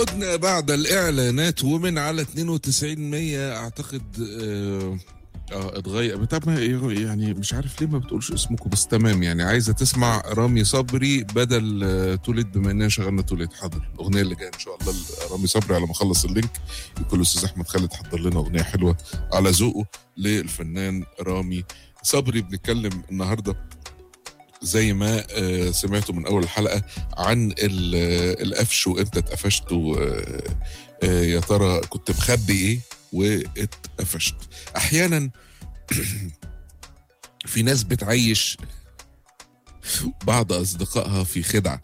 عدنا بعد الإعلانات ومن على 92 100 أعتقد آه اه اتغير طب ما يعني مش عارف ليه ما بتقولش اسمكم بس تمام يعني عايزه تسمع رامي صبري بدل آه، توليت بما اننا شغلنا توليت حاضر الاغنيه اللي جايه ان شاء الله رامي صبري على ما اخلص اللينك يكون الاستاذ احمد خالد حضر لنا اغنيه حلوه على ذوقه للفنان رامي صبري بنتكلم النهارده زي ما آه، سمعتوا من اول الحلقه عن ال- آه، القفش وامتى اتقفشت و- آه، آه، يا ترى كنت مخبي ايه واتقفشت احيانا في ناس بتعيش بعض اصدقائها في خدعه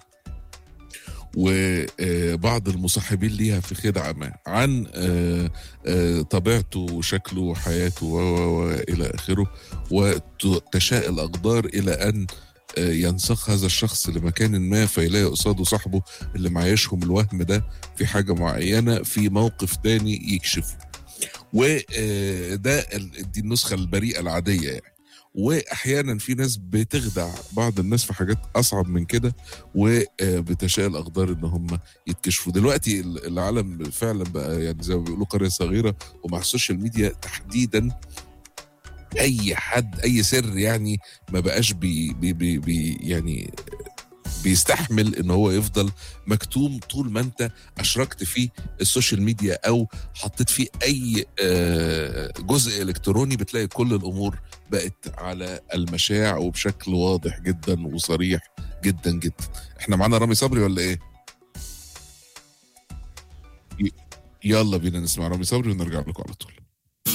وبعض المصاحبين ليها في خدعه ما عن آه، آه، طبيعته وشكله وحياته و- و- والى اخره وتشاء الاقدار الى ان آه، ينساق هذا الشخص لمكان ما فيلاقي قصاده صاحبه اللي معيشهم الوهم ده في حاجه معينه في موقف تاني يكشفه وده دي النسخه البريئه العاديه يعني واحيانا في ناس بتخدع بعض الناس في حاجات اصعب من كده وبتشاء الاقدار ان هم يتكشفوا دلوقتي العالم فعلا بقى يعني زي ما بيقولوا قريه صغيره ومع السوشيال ميديا تحديدا اي حد اي سر يعني ما بقاش بي بي بي بي يعني بيستحمل ان هو يفضل مكتوم طول ما انت اشركت فيه السوشيال ميديا او حطيت فيه اي آه، جزء الكتروني بتلاقي كل الامور بقت على المشاع وبشكل واضح جدا وصريح جدا جدا احنا معانا رامي صبري ولا ايه ي- يلا بينا نسمع رامي صبري ونرجع لكم على طول